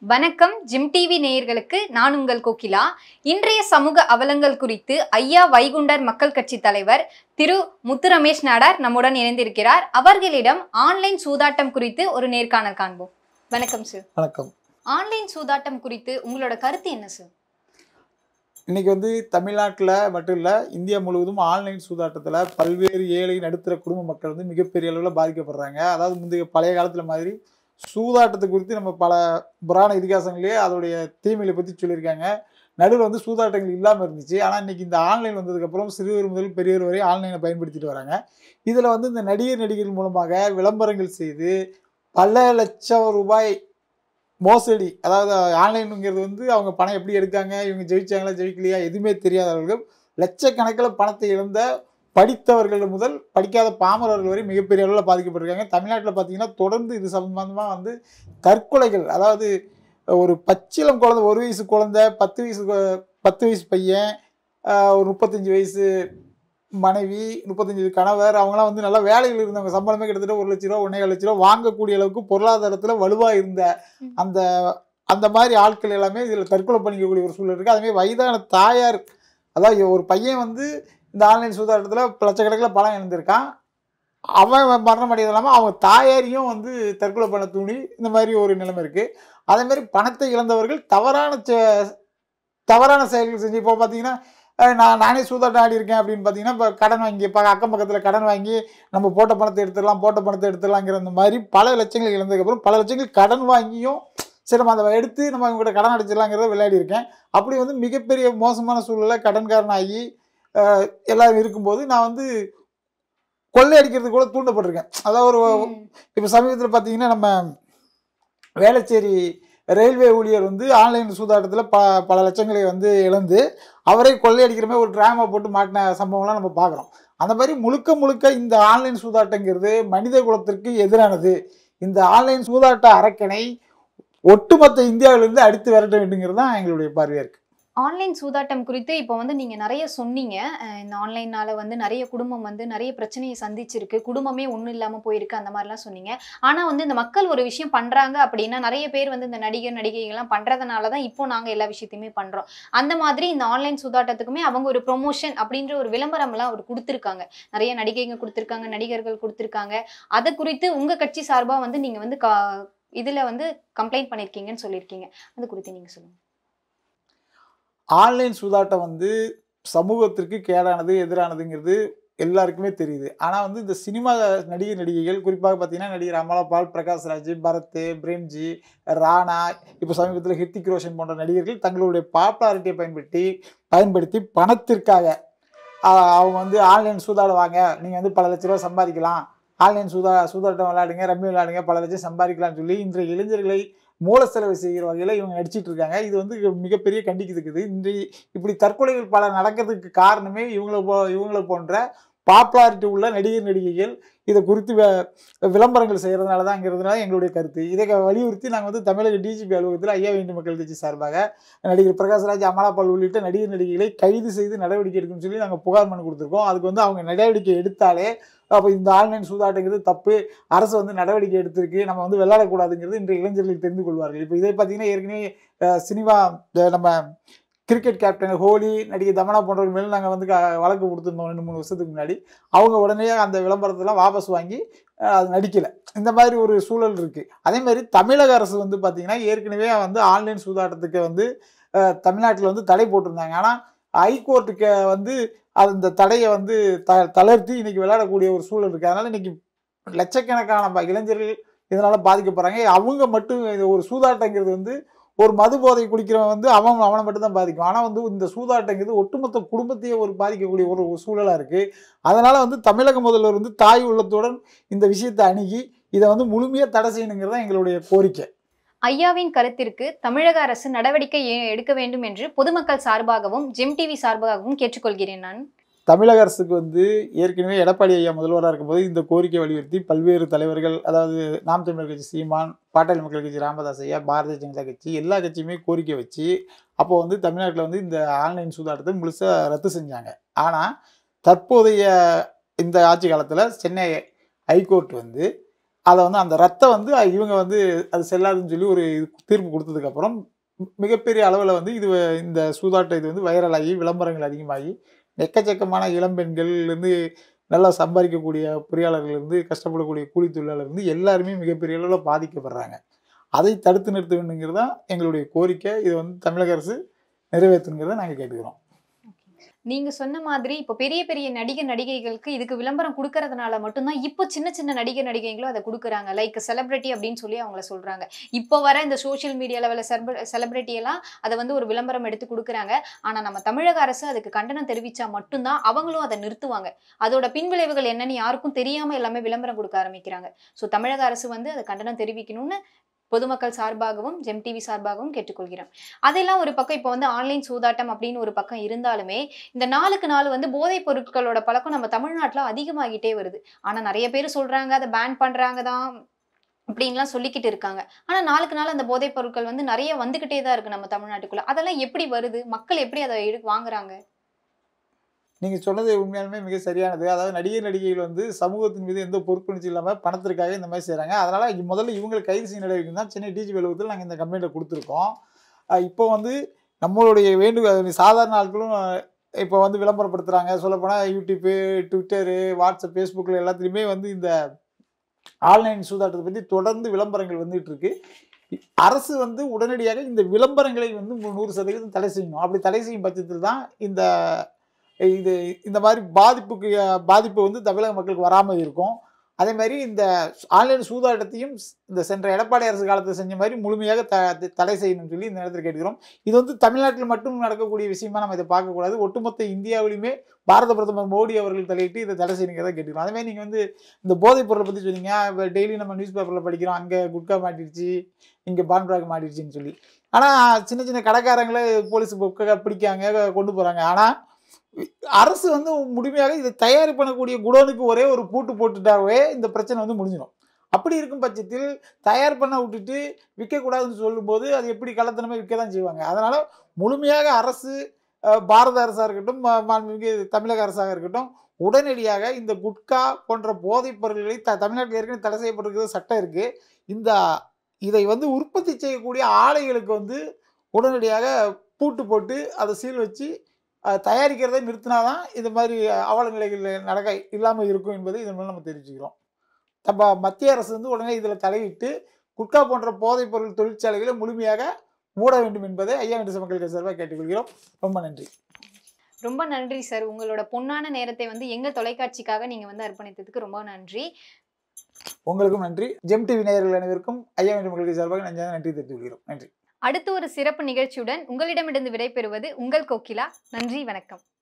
வணக்கம் gym TV நேயர்களுக்கு நான் உங்கள் கோகிலா இன்றைய சமூக அவலங்கள் குறித்து ஐயா வைகுண்டர் மக்கள் கட்சி தலைவர் திரு முத்து ரமேஷ் நாடார் நம்முடன் இணைந்திருக்கிறார் அவர்களிடம் ஆன்லைன் சூதாட்டம் குறித்து ஒரு நேர்காணல் காண்போம் வணக்கம் சார் வணக்கம் ஆன்லைன் சூதாட்டம் குறித்து உங்களோட கருத்து என்ன சார் இன்னைக்கு வந்து தமிழ்நாட்டில் மட்டும் இல்லை இந்தியா முழுவதும் ஆன்லைன் சூதாட்டத்தில் பல்வேறு ஏழை நடுத்தர குடும்ப மக்கள் வந்து மிகப்பெரிய அளவில் பாதிக்கப்படுறாங்க அதாவது முந்தைய பழைய காலத்தில் மாதிரி சூதாட்டத்தை குறித்து நம்ம பல புராண இதிகாசங்களே அதோடைய தீமைகளை பற்றி சொல்லியிருக்காங்க நடுவில் வந்து சூதாட்டங்கள் இல்லாமல் இருந்துச்சு ஆனால் இன்னைக்கு இந்த ஆன்லைன் வந்ததுக்கப்புறம் சிறுவர் முதல் பெரியவர் வரை ஆன்லைனை பயன்படுத்திட்டு வராங்க இதில் வந்து இந்த நடிகர் நடிகர்கள் மூலமாக விளம்பரங்கள் செய்து பல லட்சம் ரூபாய் மோசடி அதாவது ஆன்லைனுங்கிறது வந்து அவங்க பணம் எப்படி எடுக்காங்க இவங்க ஜெயிச்சாங்களா ஜெயிக்கலையா எதுவுமே தெரியாதவர்கள் லட்சக்கணக்கில் பணத்தை இழந்த படித்தவர்கள் முதல் படிக்காத பாமரர்கள் வரை மிகப்பெரிய அளவில் பாதிக்கப்பட்டிருக்காங்க தமிழ்நாட்டில் பார்த்தீங்கன்னா தொடர்ந்து இது சம்பந்தமாக வந்து தற்கொலைகள் அதாவது ஒரு பச்சிலம் குழந்தை ஒரு வயசு குழந்தை பத்து வயசு கொ- பத்து வயசு பையன் ஆஹ் ஒரு முப்பத்தஞ்சு வயசு மனைவி முப்பத்தஞ்சு வயசு கணவர் அவங்களாம் வந்து நல்லா வேலையில் இருந்தவங்க சம்பளமே கிட்டத்தட்ட ஒரு லட்ச ரூபா ஒன்றே லட்ச ரூபா வாங்கக்கூடிய அளவுக்கு பொருளாதாரத்தில் வலுவாக இருந்த அந்த அந்த மாதிரி ஆட்கள் எல்லாமே இதில் தற்கொலை பண்ணிக்கக்கூடிய ஒரு சூழல் இருக்குது அதேமாதிரி வயதான தாயார் அதாவது ஒரு பையன் வந்து இந்த ஆன்லைன் சூதாட்டத்தில் லட்சக்கணக்கில் பணம் இழந்திருக்கான் அவன் மரணம் அடையது இல்லாமல் அவங்க தாயாரையும் வந்து தற்கொலை பண்ண தூணி இந்த மாதிரி ஒரு நிலைமை இருக்குது அதே மாதிரி பணத்தை இழந்தவர்கள் தவறான செ- தவறான செயல்கள் செஞ்சு இப்போ பார்த்தீங்கன்னா அஹ் நான் நானே சூதாட்டம் ஆடி இருக்கேன் அப்படின்னு பார்த்தீங்கன்னா இப்போ கடன் வாங்கி இப்போ அக்கம் பக்கத்தில் கடன் வாங்கி நம்ம போட்ட பணத்தை எடுத்துடலாம் போட்ட பணத்தை எடுத்துடலாங்கிற அந்த மாதிரி பல லட்சங்கள் இழந்ததுக்கப்புறம் பல லட்சங்கள் கடன் வாங்கியும் சரி நம்ம அதை எடுத்து நம்ம இவங்ககிட்ட கடன் அடைச்சிடலாங்கிறத விளையாடி இருக்கேன் அப்படி வந்து மிகப்பெரிய மோசமான சூழ்நிலை கடன்காரன் ஆகி அஹ், எல்லாரும் இருக்கும்போது நான் வந்து கொள்ளையடிக்கிறது கூட தூண்டப்பட்டிருக்கேன் அதாவது ஒரு ம். இப்போ சமீபத்தில் பார்த்தீங்கன்னா நம்ம வேளச்சேரி ரயில்வே ஊழியர் வந்து ஆன்லைன் சூதாட்டத்தில் ப பல லட்சங்களை வந்து இழந்து அவரே கொள்ளையடிக்கிற மாதிரி ஒரு ட்ராமா போட்டு மாட்டின சம்பவம்லாம் நம்ம பார்க்குறோம் அந்த மாதிரி முழுக்க முழுக்க இந்த ஆன்லைன் சூதாட்டங்கிறது மனித குலத்திற்கு எதிரானது இந்த ஆன்லைன் சூதாட்ட அரக்கனை ஒட்டுமொத்த இந்தியாவிலிருந்து அடித்து விரட்ட வேண்டுங்கிறது தான் எங்களுடைய பார்வையாக இருக்குது ஆன்லைன் சூதாட்டம் குறித்து இப்போ வந்து நீங்க நிறைய சொன்னீங்க அஹ் இந்த ஆன்லைனால வந்து நிறைய குடும்பம் வந்து நிறைய பிரச்சனையை சந்திச்சிருக்கு குடும்பமே ஒன்றும் இல்லாம போயிருக்கு அந்த மாதிரிலாம் சொன்னீங்க ஆனா வந்து இந்த மக்கள் ஒரு விஷயம் பண்றாங்க அப்படின்னா நிறைய பேர் வந்து இந்த நடிகர் நடிகைகள்லாம் பண்றதுனால தான் இப்போ நாங்க எல்லா விஷயத்தையுமே பண்றோம் அந்த மாதிரி இந்த ஆன்லைன் சூதாட்டத்துக்குமே அவங்க ஒரு ப்ரொமோஷன் அப்படின்ற ஒரு விளம்பரம்லாம் அவர் கொடுத்துருக்காங்க நிறைய நடிகைங்க கொடுத்துருக்காங்க நடிகர்கள் கொடுத்துருக்காங்க அதை குறித்து உங்க கட்சி சார்பா வந்து நீங்க வந்து கா- இதுல வந்து கம்ப்ளைண்ட் பண்ணிருக்கீங்கன்னு சொல்லியிருக்கீங்க அது குறித்து நீங்க சொல்லுங்க ஆன்லைன் சூதாட்டம் வந்து சமூகத்திற்கு கேடானது எதிரானதுங்கிறது எல்லாருக்குமே தெரியுது ஆனால் வந்து இந்த சினிமா நடிகர் நடிகைகள் குறிப்பாக பார்த்தீங்கன்னா நடிகர் அமலாபால் பிரகாஷ்ராஜ் பரத் பிரேம்ஜி ராணா இப்போ சமீபத்தில் ஹிருத்திக் ரோஷன் போன்ற நடிகர்கள் தங்களுடைய பாப்புலாரிட்டியை பயன்படுத்தி பயன்படுத்தி பணத்திற்காக ஆஹ், அவங்க வந்து ஆன்லைன் சூதாடுவாங்க நீங்கள் வந்து பல லட்ச ரூபா சம்பாதிக்கலாம் ஆன்லைன் சூதா சூதாட்டம் விளையாடுங்க ரம்மி விளையாடுங்க பல லட்சம் சம்பாதிக்கலாம்னு சொல்லி இன்றைய இளைஞர்களை மூல செலவு செய்கிற வகையில் இவங்க நடிச்சிட்டு இருக்காங்க இது வந்து மிகப்பெரிய கண்டிக்குதுக்குது இன்றைய இப்படி தற்கொலைகள் பல நடக்கிறதுக்கு காரணமே இவங்களை போ இவங்களை போன்ற பாப்புலாரிட்டி உள்ள நடிகர் நடிகைகள் இதை குறித்து வ- விளம்பரங்கள் செய்கிறதுனால தான்ங்கிறதுனால எங்களுடைய கருத்து இதை க- வலியுறுத்தி நாங்கள் வந்து தமிழக டிஜிபி அலுவலகத்தில் ஐயா வேண்டு மக்கள் கட்சி சார்பாக நடிகர் பிரகாஷ்ராஜ் அமலாபால் உள்ளிட்ட நடிகர் நடிகைகளை கைது செய்து நடவடிக்கை எடுக்கணும்னு சொல்லி நாங்கள் புகார் மனு கொடுத்துருக்கோம் அதுக்கு வந்து அவங்க நடவடிக்கை எடுத்தாலே அப்போ இந்த ஆன்லைன் சூதாட்டங்கிறது தப்பு அரசு வந்து நடவடிக்கை எடுத்திருக்கு நம்ம வந்து விளையாடக்கூடாதுங்கிறது இன்றைய இளைஞர்கள் தெரிந்து கொள்வார்கள் இப்போ இதை பார்த்தீங்கன்னா ஏற்கனவே அஹ், சினிமா அஹ், நம்ம கிரிக்கெட் கேப்டன் ஹோலி நடிகை தமனா போன்றவர்கள் மேலே நாங்கள் வந்து க- வழக்கு கொடுத்துருந்தோம் ரெண்டு மூணு வருஷத்துக்கு முன்னாடி அவங்க உடனே அந்த விளம்பரத்தெல்லாம் வாபஸ் வாங்கி அஹ், அது நடிக்கலை இந்த மாதிரி ஒரு சூழல் இருக்குது அதே மாதிரி தமிழக அரசு வந்து பார்த்திங்கன்னா ஏற்கனவே வந்து ஆன்லைன் சூதாட்டத்துக்கு வந்து தமிழ்நாட்டில் வந்து தடை போட்டிருந்தாங்க ஆனால் ஹைகோர்ட்டுக்கு வந்து அது இந்த தடையை வந்து த தளர்த்தி இன்னைக்கு விளையாடக்கூடிய ஒரு சூழல் இருக்குது அதனால் இன்னைக்கு லட்சக்கணக்கான ப- இளைஞர்கள் இதனால் பாதிக்கப்படுறாங்க அவங்க மட்டும் இது ஒரு சூதாட்டங்கிறது வந்து ஒரு மது போதை குடிக்கிறவன் வந்து அவன் அவனை மட்டும் தான் பாதிக்கும் ஆனால் வந்து இந்த சூதாட்டங்கிறது ஒட்டுமொத்த குடும்பத்தையே ஒரு பாதிக்கக்கூடிய ஒரு ஒரு சூழலாக இருக்குது அதனால் வந்து தமிழக முதல்வர் வந்து தாய் உள்ளத்துடன் இந்த விஷயத்தை அணுகி இதை வந்து முழுமையாக தடை செய்யணுங்கிறது தான் எங்களுடைய கோரிக்கை ஐயாவின் கருத்திற்கு தமிழக அரசு நடவடிக்கை எ- எடுக்க வேண்டும் என்று பொதுமக்கள் சார்பாகவும் ஜெம் டிவி சார்பாகவும் கேட்டுக்கொள்கிறேன் நான் தமிழக அரசுக்கு வந்து ஏற்கனவே எடப்பாடி ஐயா முதல்வராக இருக்கும்போது இந்த கோரிக்கை வலியுறுத்தி பல்வேறு தலைவர்கள் அதாவது நாம் தமிழர் கட்சி சீமான் பாட்டாளி மக்கள் கட்சி ராமதாஸ் ஐயா பாரதிய ஜனதா கட்சி எல்லா கட்சியுமே கோரிக்கை வச்சு அப்போ வந்து தமிழ்நாட்டில் வந்து இந்த ஆன்லைன் சூதாட்டத்தை முழுசாக ரத்து செஞ்சாங்க ஆனால் தற்போதைய இந்த ஆட்சி காலத்தில் சென்னை ஹைகோர்ட் வந்து அதை வந்து அந்த ரத்தம் வந்து இவங்க வந்து அது செல்லாதுன்னு சொல்லி ஒரு இது தீர்ப்பு கொடுத்ததுக்கப்புறம் மிகப்பெரிய அளவில் வந்து இது இந்த சூதாட்ட இது வந்து வைரலாகி விளம்பரங்கள் அதிகமாகி எக்கச்சக்கமான இளம்பெண்கள்லேருந்து நல்லா சம்பாதிக்கக்கூடிய பொறியாளர்கள்லேருந்து கஷ்டப்படக்கூடிய கூலி தொழிலாளர்லேருந்து எல்லாருமே மிகப்பெரிய அளவில் பாதிக்கப்படுறாங்க அதை தடுத்து நிறுத்த வேண்டுங்கிறது தான் எங்களுடைய கோரிக்கை இதை வந்து தமிழக அரசு நிறைவேற்றுங்கிறத நாங்கள் கேட்டுக்கிறோம் நீங்க சொன்ன மாதிரி இப்போ பெரிய பெரிய நடிகர் நடிகைகளுக்கு இதுக்கு விளம்பரம் கொடுக்கறதுனால மட்டும்தான் இப்போ சின்ன சின்ன நடிகர் நடிகைகளும் அதை கொடுக்குறாங்க லைக் செலிபிரிட்டி அப்படின்னு சொல்லி அவங்கள சொல்றாங்க இப்போ வர இந்த சோஷியல் மீடியா லெவலில் செலிபிரிட்டி எல்லாம் அதை வந்து ஒரு விளம்பரம் எடுத்து கொடுக்குறாங்க ஆனா நம்ம தமிழக அரசு அதுக்கு கண்டனம் தெரிவிச்சா மட்டும்தான் அவங்களும் அதை நிறுத்துவாங்க அதோட பின்விளைவுகள் என்னன்னு யாருக்கும் தெரியாம எல்லாமே விளம்பரம் கொடுக்க ஆரம்பிக்கிறாங்க ஸோ தமிழக அரசு வந்து அதை கண்டனம் தெரிவிக்கணும்னு பொதுமக்கள் சார்பாகவும் ஜெம் டிவி சார்பாகவும் கேட்டுக்கொள்கிறோம் அதெல்லாம் ஒரு பக்கம் இப்போ வந்து ஆன்லைன் சூதாட்டம் அப்படின்னு ஒரு பக்கம் இருந்தாலுமே இந்த நாளுக்கு நாள் வந்து போதைப் பொருட்களோட பழக்கம் நம்ம தமிழ்நாட்டுல அதிகமாகிட்டே வருது ஆனா நிறைய பேர் சொல்றாங்க அதை பேன் பண்றாங்க தான் அப்படின்லாம் சொல்லிக்கிட்டு இருக்காங்க ஆனா நாளுக்கு நாள் அந்த போதைப் பொருட்கள் வந்து நிறைய வந்துகிட்டே தான் இருக்கு நம்ம தமிழ்நாட்டுக்குள்ள அதெல்லாம் எப்படி வருது மக்கள் எப்படி அதை எடு வாங்குறாங்க நீங்கள் சொன்னது உண்மையாலுமே மிக சரியானது அதாவது நடிகர் நடிகைகள் வந்து சமூகத்தின் மீது எந்த பொறுப்புணர்ச்சி இல்லாமல் பணத்திற்காக இந்த மாதிரி செய்கிறாங்க அதனால் முதல்ல இவங்களை கைது செய்ய நடவடிக்கை தான் சென்னை டிஜிபி அலுவலகத்தில் நாங்கள் இந்த கம்ப்ளைண்ட்டை கொடுத்துருக்கோம் அஹ் இப்போ வந்து நம்மளுடைய வேண்டுகோள் சாதாரண ஆட்களும் அஹ், இப்போ வந்து விளம்பரப்படுத்துகிறாங்க சொல்லப்போனால் யூடியூப்பு ட்விட்டரு வாட்ஸ்அப் ஃபேஸ்புக்கில் எல்லாத்துலேயுமே வந்து இந்த ஆன்லைன் சூதாட்டத்தை பற்றி தொடர்ந்து விளம்பரங்கள் வந்துட்டு இருக்கு அரசு வந்து உடனடியாக இந்த விளம்பரங்களை வந்து நூறு சதவீதம் தடை செய்யணும் அப்படி தடை செய்யும் பட்சத்தில் தான் இந்த இது இந்த மாதிரி பாதிப்புக்கு அஹ், பாதிப்பு வந்து தமிழக மக்களுக்கு வராமல் இருக்கும் அதே மாதிரி இந்த ஆன்லைன் சூதாட்டத்தையும் ஸ்- இந்த சென்ற எடப்பாடி அரசு காலத்தில் செஞ்ச மாதிரி முழுமையாக த த- தடை செய்யணும்னு சொல்லி இந்த நேரத்தில் கேட்கிறோம் இது வந்து தமிழ்நாட்டில் மட்டும் நடக்கக்கூடிய விஷயமா நம்ம இதை பார்க்கக்கூடாது ஒட்டுமொத்த இந்தியாவிலுமே பாரத பிரதமர் மோடி அவர்கள் தலையிட்டு இதை தடை செய்யுங்கிறத கேட்டுக்கிறோம் அதே மாதிரி நீங்கள் வந்து இந்த போதைப் பொருளை பற்றி சொன்னீங்க இப்போ டெய்லி நம்ம நியூஸ் பேப்பரில் படிக்கிறோம் அங்கே குட்கா மாட்டிடுச்சு இங்கே பான்பிராக் மாட்டிடுச்சுன்னு சொல்லி ஆனால் சின்ன சின்ன கடைக்காரங்களே போலீஸ் பிடிக்காங்க கொண்டு போகிறாங்க ஆனால் அரசு வந்து முழுமையாக இதை தயார் பண்ணக்கூடிய குடோனுக்கு ஒரே ஒரு பூட்டு போட்டுட்டாவே இந்த பிரச்சனை வந்து முடிஞ்சிடும் அப்படி இருக்கும் பட்சத்தில் தயார் பண்ண விட்டுட்டு விற்கக்கூடாதுன்னு சொல்லும்போது அது எப்படி கள்ளத்தனமாக விற்க தான் செய்வாங்க அதனால் முழுமையாக அரசு அஹ், பாரத அரசாக இருக்கட்டும் மா- மாண்புமிகு தமிழக அரசாக இருக்கட்டும் உடனடியாக இந்த குட்கா போன்ற போதைப் பொருட்களை த தமிழ்நாட்டில் ஏற்கனவே தடை செய்யப்பட்டிருக்கிறது சட்டம் இருக்குது இந்த இதை வந்து உற்பத்தி செய்யக்கூடிய ஆலைகளுக்கு வந்து உடனடியாக பூட்டு போட்டு அதை சீல் வச்சு அஹ், தயாரிக்கிறதை நிறுத்தினாதான் இந்த மாதிரி அவல நிலைகள் நடக்க இல்லாமல் இருக்கும் என்பதை இதன் மூலம் நம்ம தெரிஞ்சுக்கிறோம் நம்ம மத்திய அரசு வந்து உடனே இதில் தலையிட்டு குட்கா போன்ற போதைப் பொருள் தொழிற்சாலைகளை முழுமையாக மூட வேண்டும் என்பதை ஐயா என்று மக்களுக்கு சார்பாக கேட்டுக்கொள்கிறோம் ரொம்ப நன்றி ரொம்ப நன்றி சார் உங்களோட பொன்னான நேரத்தை வந்து எங்க தொலைக்காட்சிக்காக நீங்க வந்து அர்ப்பணித்ததுக்கு ரொம்ப நன்றி உங்களுக்கும் நன்றி ஜெம் டிவி நேயர்கள் அனைவருக்கும் ஐயா என்று மக்களுக்கு சார்பாக நெஞ்சாக நன்றி தெரிவித்துக் கொள்கிறோம் நன்றி அடுத்து ஒரு சிறப்பு நிகழ்ச்சியுடன் உங்களிடமிருந்து விடைபெறுவது உங்கள் கோகிலா நன்றி வணக்கம்